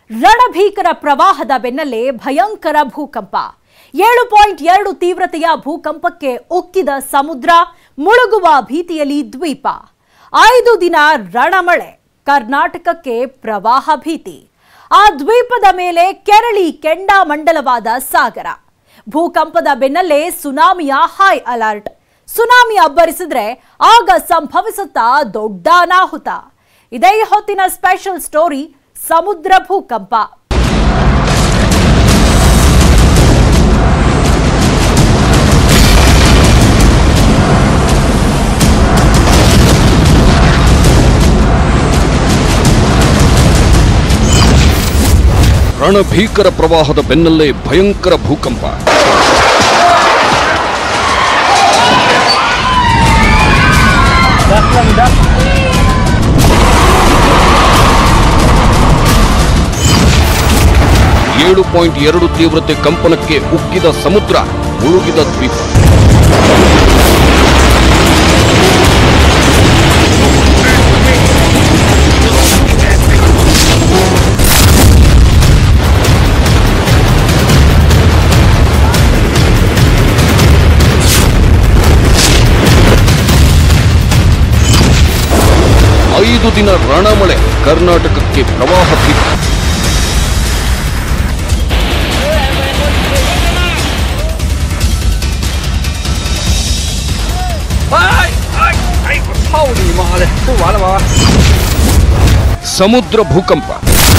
ರಣಭೀಕರ ಪ್ರವಾಹದ ಬೆನ್ನಲ್ಲೇ ಭಯಂಕರ ಭೂಕಂಪ ಏಳು ಪಾಯಿಂಟ್ ಎರಡು ತೀವ್ರತೆಯ ಭೂಕಂಪಕ್ಕೆ ಉಕ್ಕಿದ ಸಮುದ್ರ ಮುಳುಗುವ ಭೀತಿಯಲ್ಲಿ ದ್ವೀಪ ಐದು ದಿನ ರಣಮಳೆ ಕರ್ನಾಟಕಕ್ಕೆ ಪ್ರವಾಹ ಭೀತಿ ಆ ದ್ವೀಪದ ಮೇಲೆ ಕೆರಳಿ ಕೆಂಡಾಮಂಡಲವಾದ ಸಾಗರ ಭೂಕಂಪದ ಬೆನ್ನಲ್ಲೇ ಸುನಾಮಿಯ ಹೈ ಅಲರ್ಟ್ ಸುನಾಮಿ ಅಬ್ಬರಿಸಿದ್ರೆ ಆಗ ಸಂಭವಿಸುತ್ತಾ ದೊಡ್ಡ ಅನಾಹುತ ಇದೇ ಹೊತ್ತಿನ ಸ್ಪೆಷಲ್ ಸ್ಟೋರಿ ಸಮುದ್ರ ಭೂಕಂಪ ರಣಭೀಕರ ಪ್ರವಾಹದ ಬೆನ್ನಲ್ಲೇ ಭಯಂಕರ ಭೂಕಂಪ ಏಳು ಪಾಯಿಂಟ್ ಎರಡು ತೀವ್ರತೆ ಕಂಪನಕ್ಕೆ ಉಕ್ಕಿದ ಸಮುದ್ರ ಮುಳುಗಿದ ದ್ವೀಪ ಐದು ದಿನ ರಣಮಳೆ ಕರ್ನಾಟಕಕ್ಕೆ ಪ್ರವಾಹ ಭೀತಿ Ai, ai, ai, holy moly, 不完了吧？ ಸಮುದ್ರ ಭೂಕಂಪ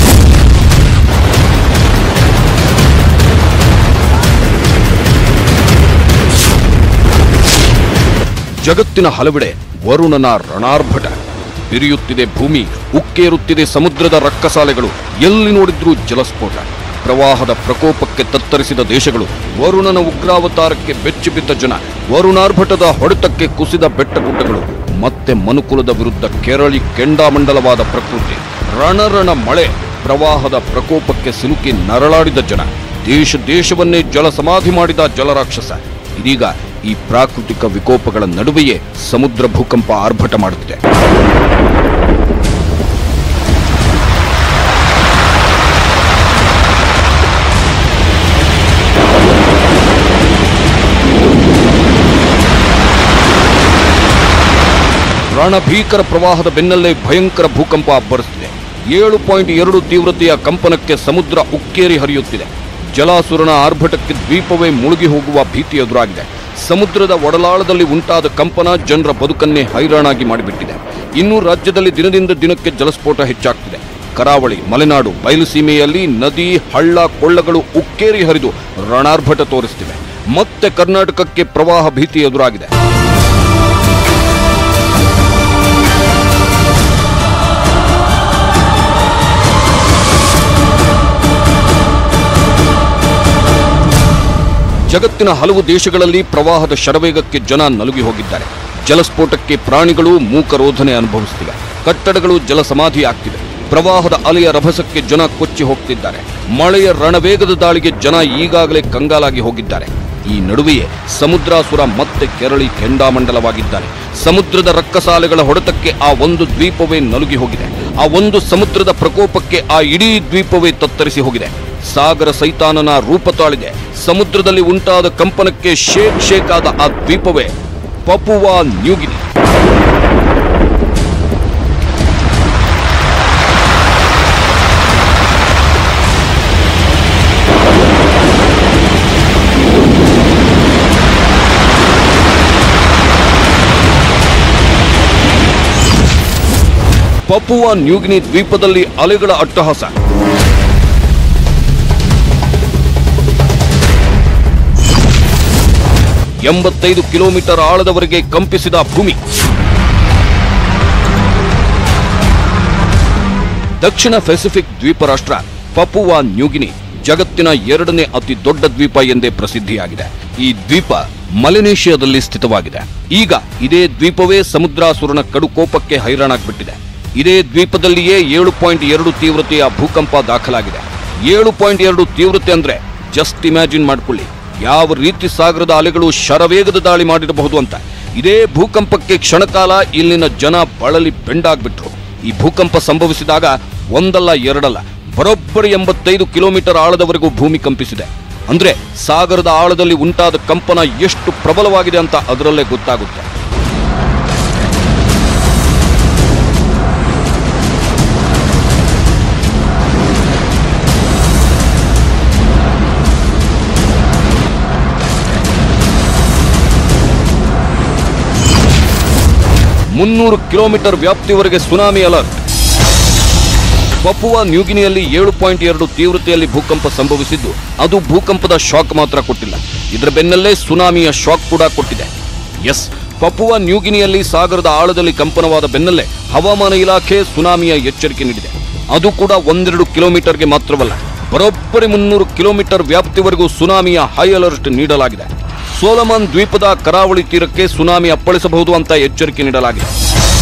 ಜಗತ್ತಿನ ಹಲವೆಡೆ ವರುಣನ ರಣಾರ್ಭಟ ಬಿರಿಯುತ್ತಿದೆ ಭೂಮಿ ಉಕ್ಕೇರುತ್ತಿದೆ ಸಮುದ್ರದ ರಕ್ಕಸಾಲೆಗಳು ಎಲ್ಲಿ ನೋಡಿದ್ರೂ ಜಲಸ್ಫೋಟ ಪ್ರವಾಹದ ಪ್ರಕೋಪಕ್ಕೆ ತತ್ತರಿಸಿದ ದೇಶಗಳು ವರುಣನ ಉಗ್ರಾವತಾರಕ್ಕೆ ಬೆಚ್ಚಿ ಬಿದ್ದ ಜನ ವರುಣಾರ್ಭಟದ ಹೊಡೆತಕ್ಕೆ ಕುಸಿದ ಬೆಟ್ಟಗುಡ್ಡಗಳು ಮತ್ತೆ ಮನುಕುಲದ ವಿರುದ್ಧ ಕೆರಳಿ ಕೆಂಡಾಮಂಡಲವಾದ ಪ್ರಕೃತಿ ರಣರಣ ಮಳೆ ಪ್ರವಾಹದ ಪ್ರಕೋಪಕ್ಕೆ ಸಿಲುಕಿ ನರಳಾಡಿದ ಜನ ದೇಶ ದೇಶವನ್ನೇ ಜಲ ಸಮಾಧಿ ಮಾಡಿದ ಜಲರಾಕ್ಷಸ ಇದೀಗ ಈ ಪ್ರಾಕೃತಿಕ ವಿಕೋಪಗಳ ನಡುವೆಯೇ ಸಮುದ್ರ ಭೂಕಂಪ ಆರ್ಭಟ ಮಾಡುತ್ತಿದೆ ರಣಭೀಕರ ಪ್ರವಾಹದ ಬೆನ್ನಲ್ಲೇ ಭಯಂಕರ ಭೂಕಂಪ ಅಬ್ಬರಿಸಿದೆ ಏಳು ಪಾಯಿಂಟ್ ಎರಡು ತೀವ್ರತೆಯ ಕಂಪನಕ್ಕೆ ಸಮುದ್ರ ಉಕ್ಕೇರಿ ಹರಿಯುತ್ತಿದೆ ಜಲಾಸುರನ ಆರ್ಭಟಕ್ಕೆ ದ್ವೀಪವೇ ಮುಳುಗಿ ಹೋಗುವ ಭೀತಿ ಎದುರಾಗಿದೆ ಸಮುದ್ರದ ಒಡಲಾಳದಲ್ಲಿ ಉಂಟಾದ ಕಂಪನ ಜನರ ಬದುಕನ್ನೇ ಹೈರಾಣಾಗಿ ಮಾಡಿಬಿಟ್ಟಿದೆ ಇನ್ನು ರಾಜ್ಯದಲ್ಲಿ ದಿನದಿಂದ ದಿನಕ್ಕೆ ಜಲಸ್ಫೋಟ ಹೆಚ್ಚಾಗ್ತಿದೆ ಕರಾವಳಿ ಮಲೆನಾಡು ಬಯಲುಸೀಮೆಯಲ್ಲಿ ನದಿ ಹಳ್ಳ ಕೊಳ್ಳಗಳು ಉಕ್ಕೇರಿ ಹರಿದು ರಣಾರ್ಭಟ ತೋರಿಸ್ತಿವೆ ಮತ್ತೆ ಕರ್ನಾಟಕಕ್ಕೆ ಪ್ರವಾಹ ಭೀತಿ ಎದುರಾಗಿದೆ ಜಗತ್ತಿನ ಹಲವು ದೇಶಗಳಲ್ಲಿ ಪ್ರವಾಹದ ಶರವೇಗಕ್ಕೆ ಜನ ನಲುಗಿ ಹೋಗಿದ್ದಾರೆ ಜಲಸ್ಫೋಟಕ್ಕೆ ಪ್ರಾಣಿಗಳು ಮೂಕರೋಧನೆ ಅನುಭವಿಸುತ್ತಿವೆ ಕಟ್ಟಡಗಳು ಜಲ ಸಮಾಧಿ ಆಗ್ತಿವೆ ಪ್ರವಾಹದ ಅಲೆಯ ರಭಸಕ್ಕೆ ಜನ ಕೊಚ್ಚಿ ಹೋಗ್ತಿದ್ದಾರೆ ಮಳೆಯ ರಣವೇಗದ ದಾಳಿಗೆ ಜನ ಈಗಾಗಲೇ ಕಂಗಾಲಾಗಿ ಹೋಗಿದ್ದಾರೆ ಈ ನಡುವೆಯೇ ಸಮುದ್ರಾಸುರ ಮತ್ತೆ ಕೆರಳಿ ಕೆಂಡಾಮಂಡಲವಾಗಿದ್ದಾನೆ ಸಮುದ್ರದ ರಕ್ಕಸಾಲೆಗಳ ಹೊಡೆತಕ್ಕೆ ಆ ಒಂದು ದ್ವೀಪವೇ ನಲುಗಿ ಹೋಗಿದೆ ಆ ಒಂದು ಸಮುದ್ರದ ಪ್ರಕೋಪಕ್ಕೆ ಆ ಇಡೀ ದ್ವೀಪವೇ ತತ್ತರಿಸಿ ಹೋಗಿದೆ ಸಾಗರ ಸೈತಾನನ ರೂಪ ತಾಳಿದೆ ಸಮುದ್ರದಲ್ಲಿ ಉಂಟಾದ ಕಂಪನಕ್ಕೆ ಶೇಕ್ ಶೇಕ್ ಆದ ಆ ದ್ವೀಪವೇ ಪಪುವಾ ನ್ಯೂಗಿನಿ ಪಪುವಾ ನ್ಯೂಗಿನಿ ದ್ವೀಪದಲ್ಲಿ ಅಲೆಗಳ ಅಟ್ಟಹಾಸ ಎಂಬತ್ತೈದು ಕಿಲೋಮೀಟರ್ ಆಳದವರೆಗೆ ಕಂಪಿಸಿದ ಭೂಮಿ ದಕ್ಷಿಣ ಪೆಸಿಫಿಕ್ ದ್ವೀಪ ರಾಷ್ಟ್ರ ಪಪುವಾ ನ್ಯೂಗಿನಿ ಜಗತ್ತಿನ ಎರಡನೇ ಅತಿ ದೊಡ್ಡ ದ್ವೀಪ ಎಂದೇ ಪ್ರಸಿದ್ಧಿಯಾಗಿದೆ ಈ ದ್ವೀಪ ಮಲೆನೇಷಿಯಾದಲ್ಲಿ ಸ್ಥಿತವಾಗಿದೆ ಈಗ ಇದೇ ದ್ವೀಪವೇ ಸಮುದ್ರಾಸುರನ ಕಡುಕೋಪಕ್ಕೆ ಹೈರಾಣಾಗ್ಬಿಟ್ಟಿದೆ ಇದೇ ದ್ವೀಪದಲ್ಲಿಯೇ ಏಳು ಪಾಯಿಂಟ್ ಎರಡು ತೀವ್ರತೆಯ ಭೂಕಂಪ ದಾಖಲಾಗಿದೆ ಏಳು ಪಾಯಿಂಟ್ ಎರಡು ತೀವ್ರತೆ ಅಂದ್ರೆ ಜಸ್ಟ್ ಇಮ್ಯಾಜಿನ್ ಮಾಡ್ಕೊಳ್ಳಿ ಯಾವ ರೀತಿ ಸಾಗರದ ಅಲೆಗಳು ಶರವೇಗದ ದಾಳಿ ಮಾಡಿರಬಹುದು ಅಂತ ಇದೇ ಭೂಕಂಪಕ್ಕೆ ಕ್ಷಣಕಾಲ ಇಲ್ಲಿನ ಜನ ಬಳಲಿ ಬೆಂಡಾಗ್ಬಿಟ್ರು ಈ ಭೂಕಂಪ ಸಂಭವಿಸಿದಾಗ ಒಂದಲ್ಲ ಎರಡಲ್ಲ ಬರೋಬ್ಬರಿ ಎಂಬತ್ತೈದು ಕಿಲೋಮೀಟರ್ ಆಳದವರೆಗೂ ಭೂಮಿ ಕಂಪಿಸಿದೆ ಅಂದ್ರೆ ಸಾಗರದ ಆಳದಲ್ಲಿ ಉಂಟಾದ ಕಂಪನ ಎಷ್ಟು ಪ್ರಬಲವಾಗಿದೆ ಅಂತ ಅದರಲ್ಲೇ ಗೊತ್ತಾಗುತ್ತೆ ಮುನ್ನೂರು ಕಿಲೋಮೀಟರ್ ವ್ಯಾಪ್ತಿವರೆಗೆ ಸುನಾಮಿ ಅಲರ್ಟ್ ಪಪುವಾ ನ್ಯೂಗಿನಿಯಲ್ಲಿ ಏಳು ಪಾಯಿಂಟ್ ಎರಡು ತೀವ್ರತೆಯಲ್ಲಿ ಭೂಕಂಪ ಸಂಭವಿಸಿದ್ದು ಅದು ಭೂಕಂಪದ ಶಾಕ್ ಮಾತ್ರ ಕೊಟ್ಟಿಲ್ಲ ಇದರ ಬೆನ್ನಲ್ಲೇ ಸುನಾಮಿಯ ಶಾಕ್ ಕೂಡ ಕೊಟ್ಟಿದೆ ಎಸ್ ಪಪುವಾ ನ್ಯೂಗಿನಿಯಲ್ಲಿ ಸಾಗರದ ಆಳದಲ್ಲಿ ಕಂಪನವಾದ ಬೆನ್ನಲ್ಲೇ ಹವಾಮಾನ ಇಲಾಖೆ ಸುನಾಮಿಯ ಎಚ್ಚರಿಕೆ ನೀಡಿದೆ ಅದು ಕೂಡ ಒಂದೆರಡು ಕಿಲೋಮೀಟರ್ಗೆ ಮಾತ್ರವಲ್ಲ ಬರೋಬ್ಬರಿ ಮುನ್ನೂರು ಕಿಲೋಮೀಟರ್ ವ್ಯಾಪ್ತಿವರೆಗೂ ಸುನಾಮಿಯ ಹೈ ಅಲರ್ಟ್ ನೀಡಲಾಗಿದೆ ಸೋಲಮನ್ ದ್ವೀಪದ ಕರಾವಳಿ ತೀರಕ್ಕೆ ಸುನಾಮಿ ಅಪ್ಪಳಿಸಬಹುದು ಅಂತ ಎಚ್ಚರಿಕೆ ನೀಡಲಾಗಿದೆ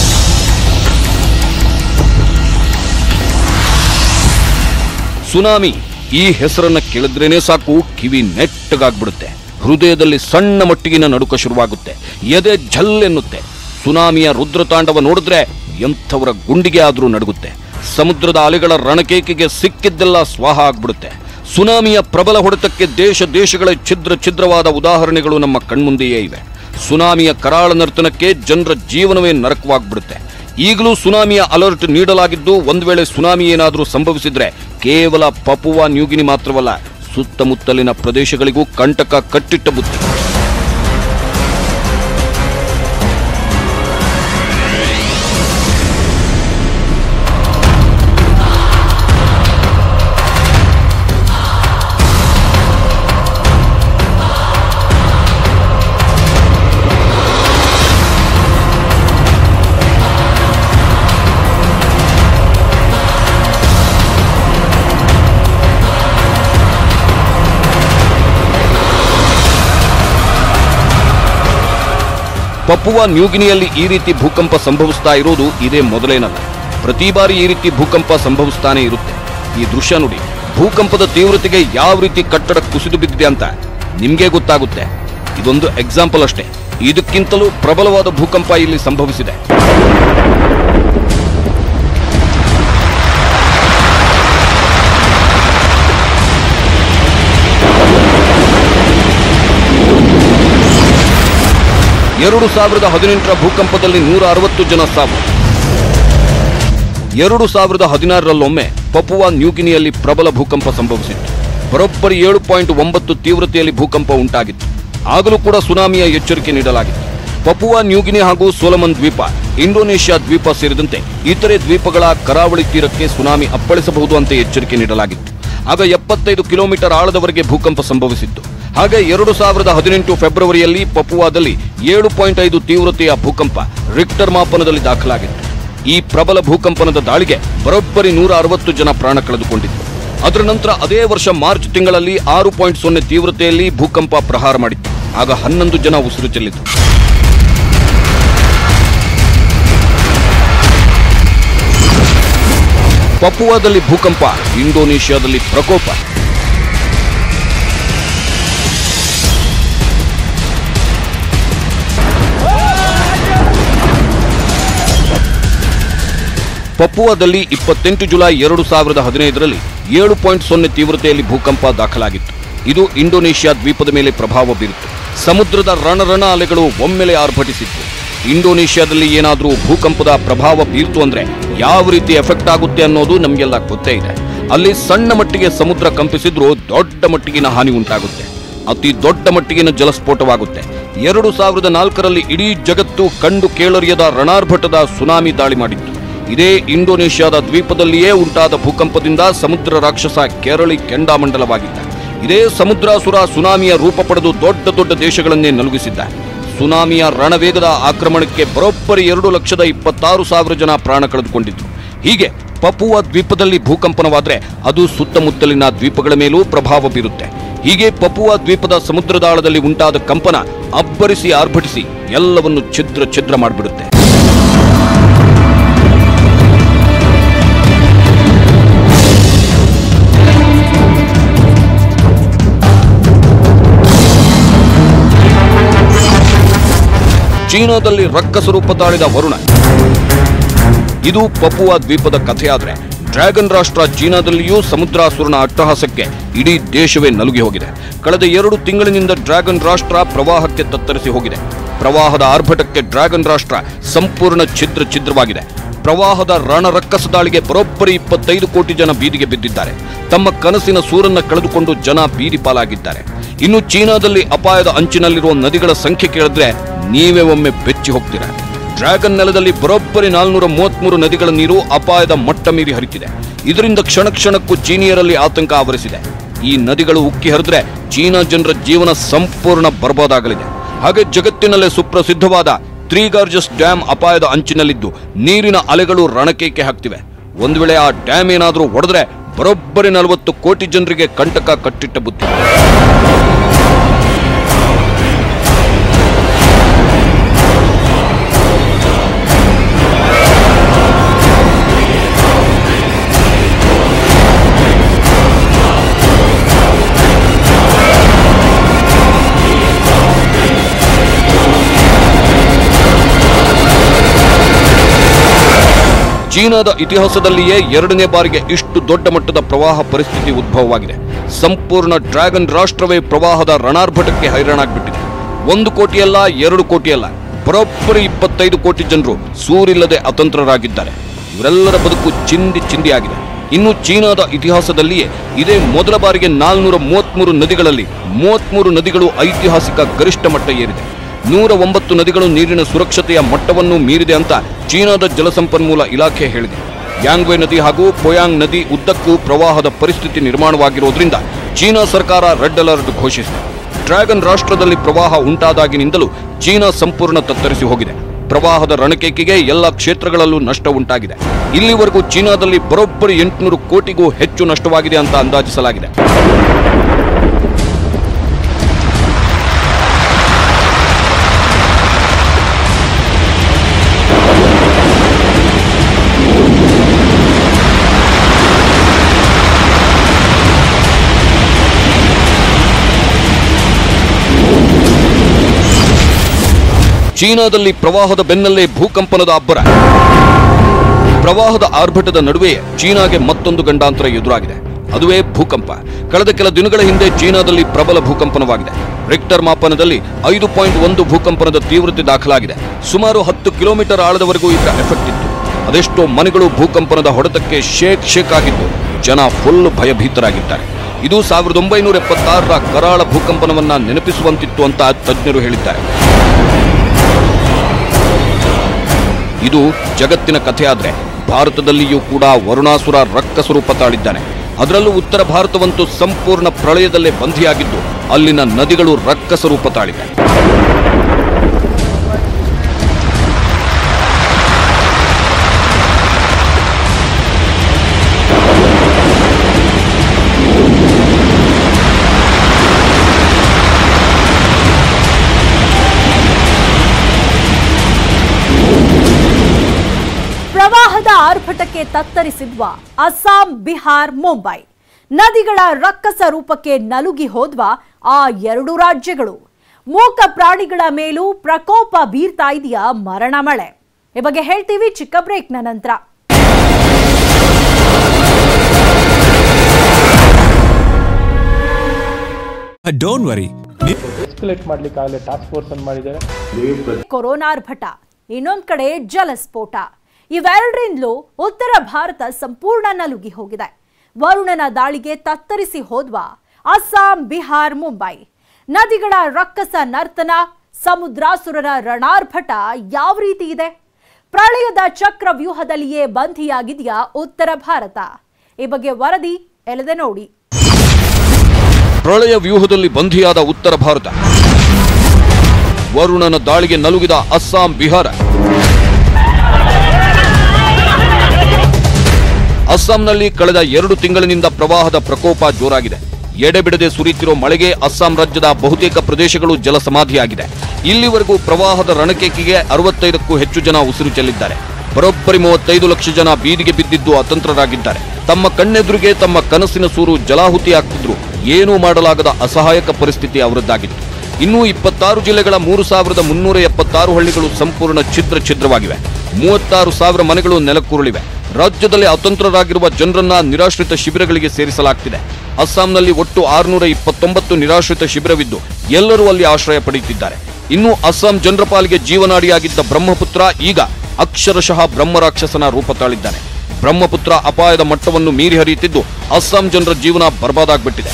ಸುನಾಮಿ ಈ ಹೆಸರನ್ನ ಕೇಳಿದ್ರೇನೆ ಸಾಕು ಕಿವಿ ನೆಟ್ಟಗಾಗ್ಬಿಡುತ್ತೆ ಹೃದಯದಲ್ಲಿ ಸಣ್ಣ ಮಟ್ಟಿಗಿನ ನಡುಕ ಶುರುವಾಗುತ್ತೆ ಎದೆ ಝಲ್ ಎನ್ನುತ್ತೆ ಸುನಾಮಿಯ ರುದ್ರತಾಂಡವ ನೋಡಿದ್ರೆ ಎಂಥವರ ಗುಂಡಿಗೆ ಆದ್ರೂ ನಡುಗುತ್ತೆ ಸಮುದ್ರದ ಅಲೆಗಳ ರಣಕೇಕಿಗೆ ಸಿಕ್ಕಿದ್ದೆಲ್ಲ ಸ್ವಾಹ ಆಗ್ಬಿಡುತ್ತೆ ಸುನಾಮಿಯ ಪ್ರಬಲ ಹೊಡೆತಕ್ಕೆ ದೇಶ ದೇಶಗಳ ಛಿದ್ರ ಛಿದ್ರವಾದ ಉದಾಹರಣೆಗಳು ನಮ್ಮ ಕಣ್ಮುಂದೆಯೇ ಇವೆ ಸುನಾಮಿಯ ಕರಾಳ ನರ್ತನಕ್ಕೆ ಜನರ ಜೀವನವೇ ನರಕವಾಗ್ಬಿಡುತ್ತೆ ಈಗಲೂ ಸುನಾಮಿಯ ಅಲರ್ಟ್ ನೀಡಲಾಗಿದ್ದು ಒಂದು ವೇಳೆ ಸುನಾಮಿ ಏನಾದರೂ ಸಂಭವಿಸಿದ್ರೆ ಕೇವಲ ಪಪುವಾ ನ್ಯೂಗಿನಿ ಮಾತ್ರವಲ್ಲ ಸುತ್ತಮುತ್ತಲಿನ ಪ್ರದೇಶಗಳಿಗೂ ಕಂಟಕ ಕಟ್ಟಿಟ್ಟ ಬುತ್ತಿ ಪಪುವಾ ನ್ಯೂಗಿನಿಯಲ್ಲಿ ಈ ರೀತಿ ಭೂಕಂಪ ಸಂಭವಿಸ್ತಾ ಇರೋದು ಇದೇ ಮೊದಲೇನಲ್ಲ ಪ್ರತಿ ಬಾರಿ ಈ ರೀತಿ ಭೂಕಂಪ ಸಂಭವಿಸ್ತಾನೆ ಇರುತ್ತೆ ಈ ದೃಶ್ಯ ನೋಡಿ ಭೂಕಂಪದ ತೀವ್ರತೆಗೆ ಯಾವ ರೀತಿ ಕಟ್ಟಡ ಕುಸಿದು ಬಿದ್ದಿದೆ ಅಂತ ನಿಮ್ಗೆ ಗೊತ್ತಾಗುತ್ತೆ ಇದೊಂದು ಎಕ್ಸಾಂಪಲ್ ಅಷ್ಟೇ ಇದಕ್ಕಿಂತಲೂ ಪ್ರಬಲವಾದ ಭೂಕಂಪ ಇಲ್ಲಿ ಸಂಭವಿಸಿದೆ ಎರಡು ಸಾವಿರದ ಹದಿನೆಂಟರ ಭೂಕಂಪದಲ್ಲಿ ನೂರ ಅರವತ್ತು ಜನ ಸಾವು ಎರಡು ಸಾವಿರದ ಹದಿನಾರರಲ್ಲೊಮ್ಮೆ ಪಪುವಾ ನ್ಯೂಗಿನಿಯಲ್ಲಿ ಪ್ರಬಲ ಭೂಕಂಪ ಸಂಭವಿಸಿತ್ತು ಬರೋಬ್ಬರಿ ಏಳು ಪಾಯಿಂಟ್ ಒಂಬತ್ತು ತೀವ್ರತೆಯಲ್ಲಿ ಭೂಕಂಪ ಉಂಟಾಗಿತ್ತು ಆಗಲೂ ಕೂಡ ಸುನಾಮಿಯ ಎಚ್ಚರಿಕೆ ನೀಡಲಾಗಿತ್ತು ಪಪುವಾ ನ್ಯೂಗಿನಿ ಹಾಗೂ ಸೋಲಮನ್ ದ್ವೀಪ ಇಂಡೋನೇಷ್ಯಾ ದ್ವೀಪ ಸೇರಿದಂತೆ ಇತರೆ ದ್ವೀಪಗಳ ಕರಾವಳಿ ತೀರಕ್ಕೆ ಸುನಾಮಿ ಅಪ್ಪಳಿಸಬಹುದು ಅಂತ ಎಚ್ಚರಿಕೆ ನೀಡಲಾಗಿತ್ತು ಆಗ ಎಪ್ಪತ್ತೈದು ಕಿಲೋಮೀಟರ್ ಆಳದವರೆಗೆ ಭೂಕಂಪ ಸಂಭವಿಸಿತ್ತು ಹಾಗೆ ಎರಡು ಸಾವಿರದ ಹದಿನೆಂಟು ಫೆಬ್ರವರಿಯಲ್ಲಿ ಪಪುವಾದಲ್ಲಿ ಏಳು ಪಾಯಿಂಟ್ ಐದು ತೀವ್ರತೆಯ ಭೂಕಂಪ ರಿಕ್ಟರ್ ಮಾಪನದಲ್ಲಿ ದಾಖಲಾಗಿತ್ತು ಈ ಪ್ರಬಲ ಭೂಕಂಪನದ ದಾಳಿಗೆ ಬರೋಬ್ಬರಿ ನೂರ ಅರವತ್ತು ಜನ ಪ್ರಾಣ ಕಳೆದುಕೊಂಡಿದ್ದು ಅದರ ನಂತರ ಅದೇ ವರ್ಷ ಮಾರ್ಚ್ ತಿಂಗಳಲ್ಲಿ ಆರು ಪಾಯಿಂಟ್ ಸೊನ್ನೆ ತೀವ್ರತೆಯಲ್ಲಿ ಭೂಕಂಪ ಪ್ರಹಾರ ಮಾಡಿತ್ತು ಆಗ ಹನ್ನೊಂದು ಜನ ಉಸಿರು ಚೆಲ್ಲಿತು ಪಪುವಾದಲ್ಲಿ ಭೂಕಂಪ ಇಂಡೋನೇಷ್ಯಾದಲ್ಲಿ ಪ್ರಕೋಪ ಪಪುವಾದಲ್ಲಿ ಇಪ್ಪತ್ತೆಂಟು ಜುಲೈ ಎರಡು ಸಾವಿರದ ಹದಿನೈದರಲ್ಲಿ ಏಳು ಪಾಯಿಂಟ್ ಸೊನ್ನೆ ತೀವ್ರತೆಯಲ್ಲಿ ಭೂಕಂಪ ದಾಖಲಾಗಿತ್ತು ಇದು ಇಂಡೋನೇಷ್ಯಾ ದ್ವೀಪದ ಮೇಲೆ ಪ್ರಭಾವ ಬೀರಿತು ಸಮುದ್ರದ ರಣರಣ ಅಲೆಗಳು ಒಮ್ಮೆಲೆ ಆರ್ಭಟಿಸಿತ್ತು ಇಂಡೋನೇಷ್ಯಾದಲ್ಲಿ ಏನಾದರೂ ಭೂಕಂಪದ ಪ್ರಭಾವ ಬೀರ್ತು ಅಂದ್ರೆ ಯಾವ ರೀತಿ ಎಫೆಕ್ಟ್ ಆಗುತ್ತೆ ಅನ್ನೋದು ನಮಗೆಲ್ಲ ಗೊತ್ತೇ ಇದೆ ಅಲ್ಲಿ ಸಣ್ಣ ಮಟ್ಟಿಗೆ ಸಮುದ್ರ ಕಂಪಿಸಿದ್ರೂ ದೊಡ್ಡ ಮಟ್ಟಿಗಿನ ಹಾನಿ ಉಂಟಾಗುತ್ತೆ ಅತಿ ದೊಡ್ಡ ಮಟ್ಟಿಗಿನ ಜಲಸ್ಫೋಟವಾಗುತ್ತೆ ಎರಡು ಸಾವಿರದ ನಾಲ್ಕರಲ್ಲಿ ಇಡೀ ಜಗತ್ತು ಕಂಡು ಕೇಳರಿಯದ ರಣಾರ್ಭಟದ ಸುನಾಮಿ ದಾಳಿ ಮಾಡಿತ್ತು ಇದೇ ಇಂಡೋನೇಷ್ಯಾದ ದ್ವೀಪದಲ್ಲಿಯೇ ಉಂಟಾದ ಭೂಕಂಪದಿಂದ ಸಮುದ್ರ ರಾಕ್ಷಸ ಕೆರಳಿ ಕೆಂಡಾಮಂಡಲವಾಗಿದ್ದ ಇದೇ ಸಮುದ್ರಾಸುರ ಸುನಾಮಿಯ ರೂಪ ಪಡೆದು ದೊಡ್ಡ ದೊಡ್ಡ ದೇಶಗಳನ್ನೇ ನಲುಗಿಸಿದ್ದ ಸುನಾಮಿಯ ರಣವೇಗದ ಆಕ್ರಮಣಕ್ಕೆ ಬರೋಬ್ಬರಿ ಎರಡು ಲಕ್ಷದ ಇಪ್ಪತ್ತಾರು ಸಾವಿರ ಜನ ಪ್ರಾಣ ಕಳೆದುಕೊಂಡಿದ್ರು ಹೀಗೆ ಪಪುವಾ ದ್ವೀಪದಲ್ಲಿ ಭೂಕಂಪನವಾದ್ರೆ ಅದು ಸುತ್ತಮುತ್ತಲಿನ ದ್ವೀಪಗಳ ಮೇಲೂ ಪ್ರಭಾವ ಬೀರುತ್ತೆ ಹೀಗೆ ಪಪುವಾ ದ್ವೀಪದ ಸಮುದ್ರದಾಳದಲ್ಲಿ ಉಂಟಾದ ಕಂಪನ ಅಬ್ಬರಿಸಿ ಆರ್ಭಟಿಸಿ ಎಲ್ಲವನ್ನು ಛಿದ್ರ ಛಿದ್ರ ಮಾಡಿಬಿಡುತ್ತೆ ಚೀನಾದಲ್ಲಿ ರಕ್ಕಸ ರೂಪ ತಾಳಿದ ವರುಣ ಇದು ಪಪುವಾ ದ್ವೀಪದ ಕಥೆಯಾದ್ರೆ ಡ್ರ್ಯಾಗನ್ ರಾಷ್ಟ್ರ ಚೀನಾದಲ್ಲಿಯೂ ಸಮುದ್ರಾಸುರನ ಅಟ್ಟಹಾಸಕ್ಕೆ ಇಡೀ ದೇಶವೇ ನಲುಗಿ ಹೋಗಿದೆ ಕಳೆದ ಎರಡು ತಿಂಗಳಿನಿಂದ ಡ್ರ್ಯಾಗನ್ ರಾಷ್ಟ್ರ ಪ್ರವಾಹಕ್ಕೆ ತತ್ತರಿಸಿ ಹೋಗಿದೆ ಪ್ರವಾಹದ ಆರ್ಭಟಕ್ಕೆ ಡ್ರ್ಯಾಗನ್ ರಾಷ್ಟ್ರ ಸಂಪೂರ್ಣ ಛಿದ್ರ ಛಿದ್ರವಾಗಿದೆ ಪ್ರವಾಹದ ರಣರಕ್ಕಸ ದಾಳಿಗೆ ಬರೋಬ್ಬರಿ ಇಪ್ಪತ್ತೈದು ಕೋಟಿ ಜನ ಬೀದಿಗೆ ಬಿದ್ದಿದ್ದಾರೆ ತಮ್ಮ ಕನಸಿನ ಸೂರನ್ನ ಕಳೆದುಕೊಂಡು ಜನ ಬೀದಿ ಪಾಲಾಗಿದ್ದಾರೆ ಇನ್ನು ಚೀನಾದಲ್ಲಿ ಅಪಾಯದ ಅಂಚಿನಲ್ಲಿರುವ ನದಿಗಳ ಸಂಖ್ಯೆ ಕೇಳಿದ್ರೆ ನೀವೇ ಒಮ್ಮೆ ಬೆಚ್ಚಿ ಹೋಗ್ತೀರಾ ಡ್ರ್ಯಾಗನ್ ನೆಲದಲ್ಲಿ ಬರೋಬ್ಬರಿ ನಾಲ್ನೂರ ಮೂವತ್ಮೂರು ನದಿಗಳ ನೀರು ಅಪಾಯದ ಮಟ್ಟ ಮೀರಿ ಹರಿತಿದೆ ಇದರಿಂದ ಕ್ಷಣ ಕ್ಷಣಕ್ಕೂ ಚೀನಿಯರಲ್ಲಿ ಆತಂಕ ಆವರಿಸಿದೆ ಈ ನದಿಗಳು ಉಕ್ಕಿ ಹರಿದ್ರೆ ಚೀನಾ ಜನರ ಜೀವನ ಸಂಪೂರ್ಣ ಬರ್ಬಾದಾಗಲಿದೆ ಹಾಗೆ ಜಗತ್ತಿನಲ್ಲೇ ಸುಪ್ರಸಿದ್ಧವಾದ ತ್ರೀ ಗಾರ್ಜಸ್ ಡ್ಯಾಮ್ ಅಪಾಯದ ಅಂಚಿನಲ್ಲಿದ್ದು ನೀರಿನ ಅಲೆಗಳು ರಣಕೇಕೆ ಹಾಕ್ತಿವೆ ಒಂದು ವೇಳೆ ಆ ಡ್ಯಾಮ್ ಏನಾದರೂ ಒಡೆದ್ರೆ ಬರೋಬ್ಬರಿ ನಲವತ್ತು ಕೋಟಿ ಜನರಿಗೆ ಕಂಟಕ ಕಟ್ಟಿಟ್ಟ ಬುದ್ಧಿ ಚೀನಾದ ಇತಿಹಾಸದಲ್ಲಿಯೇ ಎರಡನೇ ಬಾರಿಗೆ ಇಷ್ಟು ದೊಡ್ಡ ಮಟ್ಟದ ಪ್ರವಾಹ ಪರಿಸ್ಥಿತಿ ಉದ್ಭವವಾಗಿದೆ ಸಂಪೂರ್ಣ ಡ್ರ್ಯಾಗನ್ ರಾಷ್ಟ್ರವೇ ಪ್ರವಾಹದ ರಣಾರ್ಭಟಕ್ಕೆ ಹೈರಾಣಾಗ್ಬಿಟ್ಟಿದೆ ಒಂದು ಕೋಟಿಯಲ್ಲ ಎರಡು ಕೋಟಿಯಲ್ಲ ಬರೋಬ್ಬರಿ ಇಪ್ಪತ್ತೈದು ಕೋಟಿ ಜನರು ಸೂರಿಲ್ಲದೆ ಅತಂತ್ರರಾಗಿದ್ದಾರೆ ಇವರೆಲ್ಲರ ಬದುಕು ಚಿಂದಿ ಚಿಂದಿಯಾಗಿದೆ ಇನ್ನು ಚೀನಾದ ಇತಿಹಾಸದಲ್ಲಿಯೇ ಇದೇ ಮೊದಲ ಬಾರಿಗೆ ನಾಲ್ನೂರ ಮೂವತ್ಮೂರು ನದಿಗಳಲ್ಲಿ ಮೂವತ್ಮೂರು ನದಿಗಳು ಐತಿಹಾಸಿಕ ಗರಿಷ್ಠ ಮಟ್ಟ ಏರಿದೆ ನೂರ ಒಂಬತ್ತು ನದಿಗಳು ನೀರಿನ ಸುರಕ್ಷತೆಯ ಮಟ್ಟವನ್ನು ಮೀರಿದೆ ಅಂತ ಚೀನಾದ ಜಲಸಂಪನ್ಮೂಲ ಇಲಾಖೆ ಹೇಳಿದೆ ಯಾಂಗ್ವೆ ನದಿ ಹಾಗೂ ಪೊಯಾಂಗ್ ನದಿ ಉದ್ದಕ್ಕೂ ಪ್ರವಾಹದ ಪರಿಸ್ಥಿತಿ ನಿರ್ಮಾಣವಾಗಿರುವುದರಿಂದ ಚೀನಾ ಸರ್ಕಾರ ರೆಡ್ ಅಲರ್ಟ್ ಘೋಷಿಸಿದೆ ಡ್ರ್ಯಾಗನ್ ರಾಷ್ಟ್ರದಲ್ಲಿ ಪ್ರವಾಹ ಉಂಟಾದಾಗಿನಿಂದಲೂ ಚೀನಾ ಸಂಪೂರ್ಣ ತತ್ತರಿಸಿ ಹೋಗಿದೆ ಪ್ರವಾಹದ ರಣಕೇಕಿಗೆ ಎಲ್ಲ ಕ್ಷೇತ್ರಗಳಲ್ಲೂ ನಷ್ಟ ಉಂಟಾಗಿದೆ ಇಲ್ಲಿವರೆಗೂ ಚೀನಾದಲ್ಲಿ ಬರೋಬ್ಬರಿ ಎಂಟುನೂರು ಕೋಟಿಗೂ ಹೆಚ್ಚು ನಷ್ಟವಾಗಿದೆ ಅಂತ ಅಂದಾಜಿಸಲಾಗಿದೆ ಚೀನಾದಲ್ಲಿ ಪ್ರವಾಹದ ಬೆನ್ನಲ್ಲೇ ಭೂಕಂಪನದ ಅಬ್ಬರ ಪ್ರವಾಹದ ಆರ್ಭಟದ ನಡುವೆ ಚೀನಾಗೆ ಮತ್ತೊಂದು ಗಂಡಾಂತರ ಎದುರಾಗಿದೆ ಅದುವೇ ಭೂಕಂಪ ಕಳೆದ ಕೆಲ ದಿನಗಳ ಹಿಂದೆ ಚೀನಾದಲ್ಲಿ ಪ್ರಬಲ ಭೂಕಂಪನವಾಗಿದೆ ರಿಕ್ಟರ್ ಮಾಪನದಲ್ಲಿ ಐದು ಪಾಯಿಂಟ್ ಒಂದು ಭೂಕಂಪನದ ತೀವ್ರತೆ ದಾಖಲಾಗಿದೆ ಸುಮಾರು ಹತ್ತು ಕಿಲೋಮೀಟರ್ ಆಳದವರೆಗೂ ಇದರ ಎಫೆಕ್ಟ್ ಇತ್ತು ಅದೆಷ್ಟೋ ಮನೆಗಳು ಭೂಕಂಪನದ ಹೊಡೆತಕ್ಕೆ ಶೇಕ್ ಶೇಕ್ ಆಗಿದ್ದು ಜನ ಫುಲ್ ಭಯಭೀತರಾಗಿದ್ದಾರೆ ಇದು ಸಾವಿರದ ಒಂಬೈನೂರ ಎಪ್ಪತ್ತಾರರ ಕರಾಳ ಭೂಕಂಪನವನ್ನ ನೆನಪಿಸುವಂತಿತ್ತು ಅಂತ ತಜ್ಞರು ಹೇಳಿದ್ದಾರೆ ಇದು ಜಗತ್ತಿನ ಕಥೆಯಾದ್ರೆ ಭಾರತದಲ್ಲಿಯೂ ಕೂಡ ವರುಣಾಸುರ ರಕ್ಕಸ ರೂಪ ತಾಳಿದ್ದಾನೆ ಅದರಲ್ಲೂ ಉತ್ತರ ಭಾರತವಂತೂ ಸಂಪೂರ್ಣ ಪ್ರಳಯದಲ್ಲೇ ಬಂಧಿಯಾಗಿದ್ದು ಅಲ್ಲಿನ ನದಿಗಳು ರಕ್ಕಸ ರೂಪ ತಾಳಿವೆ ಪ್ರವಾಹದ ಆರ್ಭಟಕ್ಕೆ ತತ್ತರಿಸಿದ್ವ ಅಸ್ಸಾಂ ಬಿಹಾರ್ ಮುಂಬೈ ನದಿಗಳ ರಕ್ಕಸ ರೂಪಕ್ಕೆ ನಲುಗಿ ಹೋದ್ವ ಆ ಎರಡು ರಾಜ್ಯಗಳು ಮೂಕ ಪ್ರಾಣಿಗಳ ಮೇಲೂ ಪ್ರಕೋಪ ಬೀರ್ತಾ ಇದೆಯಾ ಮರಣ ಮಳೆ ಈ ಬಗ್ಗೆ ಹೇಳ್ತೀವಿ ಚಿಕ್ಕ ಬ್ರೇಕ್ನ ನಂತರ ಡೋಂಟ್ ವರಿ ಎಸ್ಕಲೇಟ್ ಮಾಡ್ಲಿಕ್ಕೆ ಆಗಲೇ ಟಾಸ್ಕ್ ಫೋರ್ಸ್ ಅನ್ನು ಮಾಡಿದ್ದಾರೆ ಕೊರೋನಾರ್ಭಟ ಇನ್ನೊಂದ್ ಕಡೆ ಜಲಸ್ಫೋಟ ಇವೆರಡರಿಂದಲೂ ಉತ್ತರ ಭಾರತ ಸಂಪೂರ್ಣ ನಲುಗಿ ಹೋಗಿದೆ ವರುಣನ ದಾಳಿಗೆ ತತ್ತರಿಸಿ ಹೋದ್ವ ಅಸ್ಸಾಂ ಬಿಹಾರ್ ಮುಂಬೈ ನದಿಗಳ ರಕ್ಕಸ ನರ್ತನ ಸಮುದ್ರಾಸುರನ ರಣಾರ್ಭಟ ಯಾವ ರೀತಿ ಇದೆ ಪ್ರಳಯದ ಚಕ್ರ ವ್ಯೂಹದಲ್ಲಿಯೇ ಬಂಧಿಯಾಗಿದೆಯಾ ಉತ್ತರ ಭಾರತ ಈ ಬಗ್ಗೆ ವರದಿ ಎಳೆದೆ ನೋಡಿ ಪ್ರಳಯ ವ್ಯೂಹದಲ್ಲಿ ಬಂಧಿಯಾದ ಉತ್ತರ ಭಾರತ ವರುಣನ ದಾಳಿಗೆ ನಲುಗಿದ ಅಸ್ಸಾಂ ಬಿಹಾರ ಅಸ್ಸಾಂನಲ್ಲಿ ಕಳೆದ ಎರಡು ತಿಂಗಳಿನಿಂದ ಪ್ರವಾಹದ ಪ್ರಕೋಪ ಜೋರಾಗಿದೆ ಎಡೆಬಿಡದೆ ಸುರಿಯುತ್ತಿರೋ ಮಳೆಗೆ ಅಸ್ಸಾಂ ರಾಜ್ಯದ ಬಹುತೇಕ ಪ್ರದೇಶಗಳು ಜಲಸಮಾಧಿಯಾಗಿದೆ ಇಲ್ಲಿವರೆಗೂ ಪ್ರವಾಹದ ರಣಕೇಕಿಗೆ ಅರವತ್ತೈದಕ್ಕೂ ಹೆಚ್ಚು ಜನ ಉಸಿರು ಚೆಲ್ಲಿದ್ದಾರೆ ಬರೋಬ್ಬರಿ ಮೂವತ್ತೈದು ಲಕ್ಷ ಜನ ಬೀದಿಗೆ ಬಿದ್ದಿದ್ದು ಅತಂತ್ರರಾಗಿದ್ದಾರೆ ತಮ್ಮ ಕಣ್ಣೆದುರಿಗೆ ತಮ್ಮ ಕನಸಿನ ಸೂರು ಜಲಾಹುತಿ ಆಗ್ತಿದ್ರು ಏನೂ ಮಾಡಲಾಗದ ಅಸಹಾಯಕ ಪರಿಸ್ಥಿತಿ ಅವರದ್ದಾಗಿತ್ತು ಇನ್ನೂ ಇಪ್ಪತ್ತಾರು ಜಿಲ್ಲೆಗಳ ಮೂರು ಸಾವಿರದ ಮುನ್ನೂರ ಎಪ್ಪತ್ತಾರು ಹಳ್ಳಿಗಳು ಸಂಪೂರ್ಣ ಛಿದ್ರ ಛಿದ್ರವಾಗಿವೆ ಮೂವತ್ತಾರು ಸಾವಿರ ಮನೆಗಳು ನೆಲಕ್ಕುರುಳಿವೆ ರಾಜ್ಯದಲ್ಲಿ ಅತಂತ್ರರಾಗಿರುವ ಜನರನ್ನ ನಿರಾಶ್ರಿತ ಶಿಬಿರಗಳಿಗೆ ಸೇರಿಸಲಾಗ್ತಿದೆ ಅಸ್ಸಾಂನಲ್ಲಿ ಒಟ್ಟು ಆರುನೂರ ಇಪ್ಪತ್ತೊಂಬತ್ತು ನಿರಾಶ್ರಿತ ಶಿಬಿರವಿದ್ದು ಎಲ್ಲರೂ ಅಲ್ಲಿ ಆಶ್ರಯ ಪಡೆಯುತ್ತಿದ್ದಾರೆ ಇನ್ನು ಅಸ್ಸಾಂ ಜನರ ಪಾಲಿಗೆ ಜೀವನಾಡಿಯಾಗಿದ್ದ ಬ್ರಹ್ಮಪುತ್ರ ಈಗ ಅಕ್ಷರಶಃ ಬ್ರಹ್ಮರಾಕ್ಷಸನ ರೂಪ ತಾಳಿದ್ದಾನೆ ಬ್ರಹ್ಮಪುತ್ರ ಅಪಾಯದ ಮಟ್ಟವನ್ನು ಮೀರಿ ಹರಿಯುತ್ತಿದ್ದು ಅಸ್ಸಾಂ ಜನರ ಜೀವನ ಬರ್ಬಾದಾಗ್ಬಿಟ್ಟಿದೆ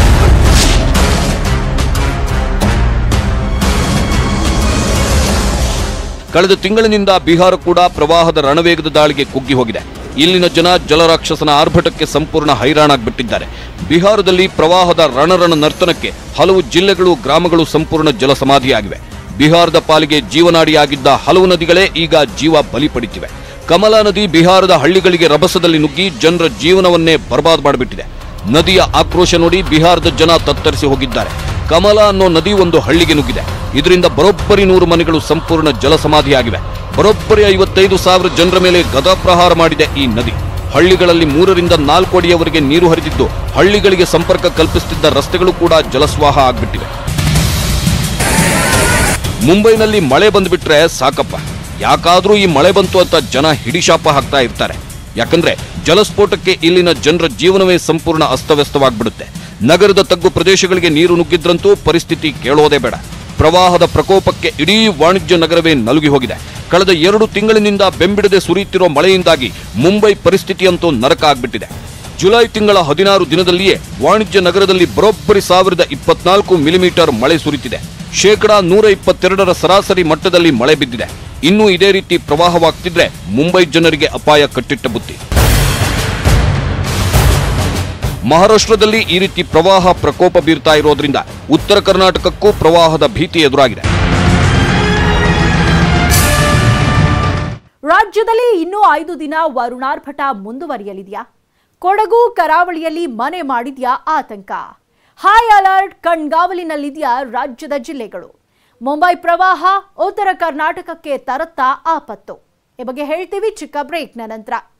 ಕಳೆದ ತಿಂಗಳಿನಿಂದ ಬಿಹಾರ ಕೂಡ ಪ್ರವಾಹದ ರಣವೇಗದ ದಾಳಿಗೆ ಕುಗ್ಗಿ ಹೋಗಿದೆ ಇಲ್ಲಿನ ಜನ ಜಲರಾಕ್ಷಸನ ಆರ್ಭಟಕ್ಕೆ ಸಂಪೂರ್ಣ ಹೈರಾಣಾಗ್ಬಿಟ್ಟಿದ್ದಾರೆ ಬಿಹಾರದಲ್ಲಿ ಪ್ರವಾಹದ ರಣರಣ ನರ್ತನಕ್ಕೆ ಹಲವು ಜಿಲ್ಲೆಗಳು ಗ್ರಾಮಗಳು ಸಂಪೂರ್ಣ ಜಲ ಸಮಾಧಿಯಾಗಿವೆ ಬಿಹಾರದ ಪಾಲಿಗೆ ಜೀವನಾಡಿಯಾಗಿದ್ದ ಹಲವು ನದಿಗಳೇ ಈಗ ಜೀವ ಬಲಿ ಪಡಿತಿವೆ ಕಮಲಾ ನದಿ ಬಿಹಾರದ ಹಳ್ಳಿಗಳಿಗೆ ರಭಸದಲ್ಲಿ ನುಗ್ಗಿ ಜನರ ಜೀವನವನ್ನೇ ಬರ್ಬಾದ್ ಮಾಡಿಬಿಟ್ಟಿದೆ ನದಿಯ ಆಕ್ರೋಶ ನೋಡಿ ಬಿಹಾರದ ಜನ ತತ್ತರಿಸಿ ಹೋಗಿದ್ದಾರೆ ಕಮಲ ಅನ್ನೋ ನದಿ ಒಂದು ಹಳ್ಳಿಗೆ ನುಗ್ಗಿದೆ ಇದರಿಂದ ಬರೋಬ್ಬರಿ ನೂರು ಮನೆಗಳು ಸಂಪೂರ್ಣ ಜಲ ಸಮಾಧಿಯಾಗಿವೆ ಬರೋಬ್ಬರಿ ಐವತ್ತೈದು ಸಾವಿರ ಜನರ ಮೇಲೆ ಗದಾಪ್ರಹಾರ ಮಾಡಿದೆ ಈ ನದಿ ಹಳ್ಳಿಗಳಲ್ಲಿ ಮೂರರಿಂದ ನಾಲ್ಕು ಅಡಿಯವರೆಗೆ ನೀರು ಹರಿದಿದ್ದು ಹಳ್ಳಿಗಳಿಗೆ ಸಂಪರ್ಕ ಕಲ್ಪಿಸುತ್ತಿದ್ದ ರಸ್ತೆಗಳು ಕೂಡ ಜಲಸ್ವಾಹ ಆಗ್ಬಿಟ್ಟಿವೆ ಮುಂಬೈನಲ್ಲಿ ಮಳೆ ಬಂದ್ಬಿಟ್ರೆ ಸಾಕಪ್ಪ ಯಾಕಾದ್ರೂ ಈ ಮಳೆ ಬಂತು ಅಂತ ಜನ ಹಿಡಿಶಾಪ ಹಾಕ್ತಾ ಇರ್ತಾರೆ ಯಾಕಂದ್ರೆ ಜಲಸ್ಫೋಟಕ್ಕೆ ಇಲ್ಲಿನ ಜನರ ಜೀವನವೇ ಸಂಪೂರ್ಣ ಅಸ್ತವ್ಯಸ್ತವಾಗ್ಬಿಡುತ್ತೆ ನಗರದ ತಗ್ಗು ಪ್ರದೇಶಗಳಿಗೆ ನೀರು ನುಗ್ಗಿದ್ರಂತೂ ಪರಿಸ್ಥಿತಿ ಕೇಳೋದೇ ಬೇಡ ಪ್ರವಾಹದ ಪ್ರಕೋಪಕ್ಕೆ ಇಡೀ ವಾಣಿಜ್ಯ ನಗರವೇ ನಲುಗಿ ಹೋಗಿದೆ ಕಳೆದ ಎರಡು ತಿಂಗಳಿನಿಂದ ಬೆಂಬಿಡದೆ ಸುರಿಯುತ್ತಿರೋ ಮಳೆಯಿಂದಾಗಿ ಮುಂಬೈ ಪರಿಸ್ಥಿತಿಯಂತೂ ನರಕ ಆಗ್ಬಿಟ್ಟಿದೆ ಜುಲೈ ತಿಂಗಳ ಹದಿನಾರು ದಿನದಲ್ಲಿಯೇ ವಾಣಿಜ್ಯ ನಗರದಲ್ಲಿ ಬರೋಬ್ಬರಿ ಸಾವಿರದ ಇಪ್ಪತ್ನಾಲ್ಕು ಮಿಲಿಮೀಟರ್ ಮಳೆ ಸುರಿತಿದೆ ಶೇಕಡಾ ನೂರ ಇಪ್ಪತ್ತೆರಡರ ಸರಾಸರಿ ಮಟ್ಟದಲ್ಲಿ ಮಳೆ ಬಿದ್ದಿದೆ ಇನ್ನೂ ಇದೇ ರೀತಿ ಪ್ರವಾಹವಾಗ್ತಿದ್ರೆ ಮುಂಬೈ ಜನರಿಗೆ ಅಪಾಯ ಕಟ್ಟಿಟ್ಟ ಬುತ್ತಿ ಮಹಾರಾಷ್ಟ್ರದಲ್ಲಿ ಈ ರೀತಿ ಪ್ರವಾಹ ಪ್ರಕೋಪ ಬೀರ್ತಾ ಇರೋದ್ರಿಂದ ಉತ್ತರ ಕರ್ನಾಟಕಕ್ಕೂ ಪ್ರವಾಹದ ಭೀತಿ ಎದುರಾಗಿದೆ ರಾಜ್ಯದಲ್ಲಿ ಇನ್ನೂ ಐದು ದಿನ ವರುಣಾರ್ಭಟ ಮುಂದುವರಿಯಲಿದೆಯಾ ಕೊಡಗು ಕರಾವಳಿಯಲ್ಲಿ ಮನೆ ಮಾಡಿದ್ಯಾ ಆತಂಕ ಹೈ ಅಲರ್ಟ್ ಕಣ್ಗಾವಲಿನಲ್ಲಿದೆಯಾ ರಾಜ್ಯದ ಜಿಲ್ಲೆಗಳು ಮುಂಬೈ ಪ್ರವಾಹ ಉತ್ತರ ಕರ್ನಾಟಕಕ್ಕೆ ತರತ್ತಾ ಆಪತ್ತು ಈ ಬಗ್ಗೆ ಹೇಳ್ತೀವಿ ಚಿಕ್ಕ ಬ್ರೇಕ್ನ ನಂತರ